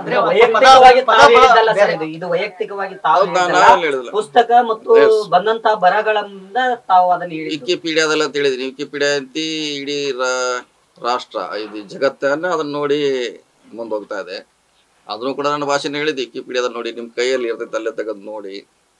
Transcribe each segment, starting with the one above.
ಅಂದ್ರೆ ಪದ- ವೈಯಕ್ತಿಕವಾಗಿ ಪದ- ತಾವು ಪದ- ಹೇಳಿದ್ದಲ್ಲ ಸರ್ ಬೇರೆ. ಇದು ಇದು ವೈಯಕ್ತಿಕವಾಗಿ ತಾವು ಹೌದು, ನಾನು ಹೇಳಿದ್ದಲ್ಲ. ಹೇಳಿದಿಲ್ಲ. ಪುಸ್ತಕ ಮತ್ತು Yes. ಬಂದಂತ ಬರಹಗಳಿಂದ ತಾವು ಅದನ್ನ ಹೇಳಿದ್ದು ವಿಕಿಪೀಡಿಯಾದಲ್ಲ ತಿಳಿದ್ರಿ ವಿಕಿಪೀಡಿಯಾ ಅಂತ ಇಡೀ ರಾ- ರಾಷ್ಟ್ರ ಇದು ಜಗತ್ತನ್ನ ಅದನ್ನ ನೋಡಿ ಮುಂದೆ ಹೋಗ್ತಾ ಇದೆ ಅದನ್ನು ಕೂಡ ನನ್ನ ಭಾಷೆನ ಹೇಳಿದ್ದೆ ವಿಕಿಪೀಡಿಯಾದಲ್ಲಿ ನೋಡಿ ನಿಮ್ಮ ಕೈಯಲ್ಲಿ ಇರ್ತೈತೆ ಅಲ್ಲೇ ತೆಗೆದು ನೋಡಿ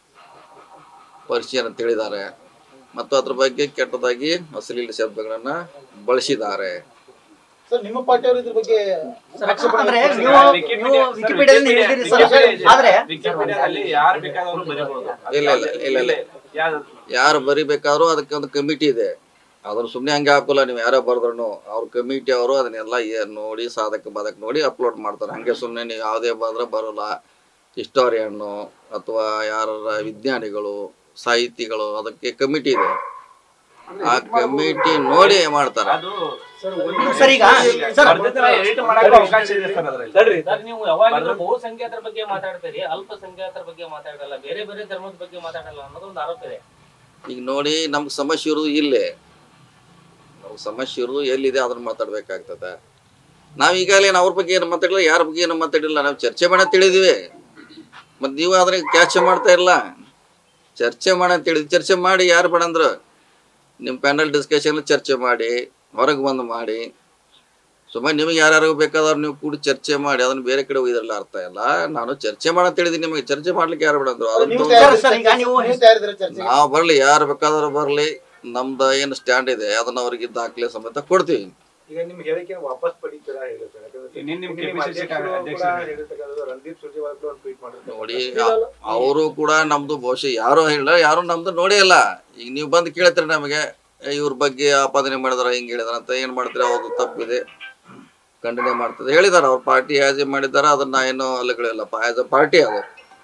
ಪರಿಚಯನ ತಿಳಿದ್ದಾರೆ ಮತ್ತು ಅದ್ರ ಬಗ್ಗೆ ಕೆಟ್ಟದಾಗಿ ಅಶ್ಲೀಲ ಶಬ್ದಗಳನ್ನ ಬಳಸಿದ್ದಾರೆ ಸರ್ ನಿಮ್ಮ ಪಾರ್ಟಿಯವರು ಇದ್ರ ಬಗ್ಗೆ ಆಕ್ಷೇಪಣೆ ಅಂದ್ರೆ ವ್ಯಕ್ತಪಡಿಸಿದ್ದಾರೆ. ನೀವು ನೀವು ವಿಕಿಪೀಡಿಯಾದಿಂದ ಹೇಳಿದಿರಿ ಸರ್ ಆದ್ರೆ ವಿಕಿಪೀಡಿಯಾದಲ್ಲಿ ಯಾರು ಬೇಕಾದವರು ಬರೀಬಹುದು ಇಲ್ಲ ಇಲ್ಲ ಇಲ್ಲ ಇಲ್ಲ ಯಾರು ಯಾರು ಬರಿಬೇಕಾದ್ರೂ ಅದಕ್ಕೆ ಒಂದು ಕಮಿಟಿ ಇದೆ ಅದನ್ನ ಸುಮ್ಮನೆ ಹಂಗೆ ಹಾಕೋಲ್ಲ ನೀವು ಯಾರೋ ಬರ್ದ್ರು ಅವ್ರ ಕಮಿಟಿ ಅವರು ಅದನ್ನೆಲ್ಲ ಏನ್ ನೋಡಿ ಸಾಧಕ ಬಾಧಕ ನೋಡಿ ಅಪ್ಲೋಡ್ ಮಾಡ್ತಾರೆ ಹಂಗೆ ಸುಮ್ಮನೆ ನೀವು ಯಾವುದೇ ಬಂದ್ರೆ ಬರೋಲ್ಲ ಹಿಸ್ಟೋರಿಯನ್ನು ಅಥವಾ ಯಾರ ವಿಜ್ಞಾನಿಗಳು ಸಾಹಿತಿಗಳು ಅದಕ್ಕೆ ಕಮಿಟಿ ಇದೆ ಆ ಕಮಿಟಿ ನೋಡಿ ಮಾಡ್ತಾರೆ ಅದು ಸರ್ ಈಗ ಸರ್ ಬರ್ದಿದ್ರೆ edit ಮಾಡಕ್ಕೆ ಅವಕಾಶ ಇದೆ ಸರ್ ಅದ್ರಲ್ಲಿ ಸರ್ ನೀವು ಯಾವಾಗ ಬಹುಸಂಖ್ಯಾತರ ಬಗ್ಗೆ ಮಾತಾಡ್ತೀರಿ ಅಲ್ಪಸಂಖ್ಯಾತರ ಬಗ್ಗೆ ಮಾತಾಡಲ್ಲ ಬೇರೆ ಬೇರೆ ಧರ್ಮದ ಬಗ್ಗೆ ಮಾತಾಡಲ್ಲ ಅನ್ನೋದು ಒಂದು ಆರೋಪ ಇದೆ ಈಗ ನೋಡಿ ನಮ್ಗೆ ಸಮಸ್ಯೆ ಇರೋದು ಇಲ್ಲೇ ನಮ್ಗೆ ಸಮಸ್ಯೆ ಇರೋದು ಎಲ್ಲಿದೆ ಅದನ್ನ ಮಾತಾಡ್ಬೇಕಾಗ್ತದೆ ನಾವು ಈಗಾಗಲೇ ಅವ್ರ ಬಗ್ಗೆ ಏನು ಮಾತಾಡಿಲ್ಲ ಯಾರ ಬಗ್ಗೆ ಏನು ಮಾತಾಡಿಲ್ಲ ನಾವು ಚರ್ಚೆ ಮಾಡ ತಿಳಿದಿವಿ ಮತ್ತು ನೀವು ಅದನ್ನ ಕ್ಯಾಚ್ ಮಾಡ್ತಾ ಇಲ್ಲ ಚರ್ಚೆ ಮಾಡ ಅಂತ ಹೇಳಿದ್ವಿ ಚರ್ಚೆ ಮಾಡಿ ಯಾರು ಬೇಡ ಅಂದ್ರು ನಿಮ್ಮ ಪ್ಯಾನಲ್ ಡಿಸ್ಕಷನ್ ಚರ್ಚೆ ಮಾಡಿ ಹೊರಗೆ ಬಂದು ಮಾಡಿ ಸುಮ್ಮನೆ ನಿಮಗೆ ಯಾರ್ಯಾರು ಬೇಕಾದವ್ರು ನೀವು ಕೂಡ ಚರ್ಚೆ ಮಾಡಿ ಅದನ್ನ ಬೇರೆ ಕಡೆ ಹೋಗಿದ್ರಲ್ಲ ಅರ್ಥ ಇಲ್ಲ ನಾನು ಚರ್ಚೆ ಮಾಡಂತ ಹೇಳಿದ್ದೀನಿ ನಿಮಗೆ ಚರ್ಚೆ ಮಾಡ್ಲಿಕ್ಕೆ ಯಾರು ಬೇಡ ಅಂದ್ರು ನೀವು ಅದನ್ನ ತಯಾರಿದ್ದೀರಾ ಸರ್, ಈಗ ನೀವು- ನೀವು ತಯಾರಿದ್ದೀರಾ ಚರ್ಚೆಗೆ? ನಾವು ಬರ್ಲಿ ಯಾರು ಬೇಕಾದ್ರೂ ಬರ್ಲಿ ನಮ್ದು ಏನು ಸ್ಟ್ಯಾಂಡ್ ಇದೆ ಅದನ್ನ ಅವ್ರಿಗೆ ದಾಖಲೆ ಸಮೇತ ಕೊಡ್ತೀವಿ ಈಗ ನಿಮ್ ಹೇಳಿಕೆ ವಾಪಸ್ ಪಡಿತೀರಾ ಹೇಳಿ ಸರ್ ಯಾಕಂದ್ರೆ ನಿಮ್- ನಿಮ್ ನಿಮ್ಮ KPCC ಅಧ್ಯಕ್ಷರು ಕೂಡ ಅಧ್ಯಕ್ಷರು. ಹೇಳಿರ್ತಕ್ಕಂಥದ್ದು ರಣದೀಪ್ ಸುರ್ಜೇವಾಲ ಕೂಡ ಒಂದು ಟ್ವೀಟ್ ಮಾಡಿರ್ತಾರೆ ನೋಡಿ ಅವರು ಕೂಡ ನಮ್ದು ಬಹುಶಃ ಯಾರು ಹೇಳಿಲ್ಲ ಯಾರು ನಮ್ದು ನೋಡೇ ಇಲ್ಲ ಈಗ ನೀವು ಬಂದು ಕೇಳ್ತೀರಿ ನಮಗೆ ಏ, ಇವ್ರ ಬಗ್ಗೆ ಆಪಾದನೆ ಮಾಡಿದಾರ ಹಿಂಗೆ ಹೇಳಿದಾರ ಅಂತ ಏನ್ ಮಾಡ್ತೀರಿ ಅವ್ರದ್ದು ತಪ್ಪಿದೆ ಖಂಡನೆ ಮಾಡ್ತದೆ ಹೇಳಿದಾರ ಅವ್ರ ಪಾರ್ಟಿ ಆಸ್ ಎ ಮಾಡಿದಾರ ಅದನ್ನ ಏನು ಅಲ್ಲಗಳಿಲ್ಲಪ್ಪ ಆಸ್ ಅ ಪಾರ್ಟಿ ಅದು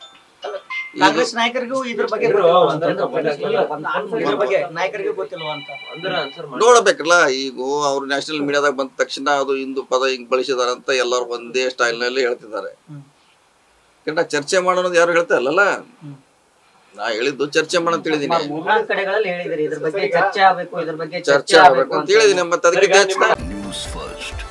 ಈಗ ಕಾಂಗ್ರೆಸ್ ನಾಯಕರಿಗೂ ಇದ್ರ ಬಗ್ಗೆ ಗೊತ್ತಿಲ್ವಾ ಅಂತ? ಇದ್ರ ಬಗ್ಗೆ ನಾಯಕರಿಗೂ ಗೊತ್ತಿಲ್ವಾ ಅಂತ ಅಂದ್ರೆ ಆನ್ಸರ್ ನೋಡ್ಬೇಕಲ್ಲ ಈಗ ಅವ್ರು ನ್ಯಾಷನಲ್ ಮೀಡಿಯಾದಾಗ ಬಂದ ತಕ್ಷಣ ಅದು ಹಿಂದೂ ಪದ ಹಿಂಗ್ ಬಳಸಿದಾರೆ ಅಂತ ಎಲ್ಲರೂ ಒಂದೇ ಸ್ಟೈಲ್ ನಲ್ಲಿ ಹೇಳ್ತಿದ್ದಾರೆ ಯಾಕಂದ್ರೆ ಚರ್ಚೆ ಮಾಡೋದು ಯಾರು ಹೇಳ್ತಾ ಇಲ್ಲಲ್ಲ ನಾ ಹೇಳಿದ್ದು ಚರ್ಚೆ ಮಾಡಂತ ಹೇಳಿದೀನಿ ಮೂರ್ನಾಲ್ಕು ಕಡೆಗಳಲ್ಲಿ ಹೇಳಿದ್ರಿ ಇದ್ರ ಬಗ್ಗೆ ಚರ್ಚೆ ಆಗ್ಬೇಕು ಇದ್ರ ಬಗ್ಗೆ ಚರ್ಚೆ ಆಗ್ಬೇಕು ಅಂತ ಹೇಳಿದೀನಿ ಮತ್ತೆ ಅದಕ್ಕೆ ಹೆಚ್ಚಿನ ನ್ಯೂಸ್ ಫಸ್ಟ್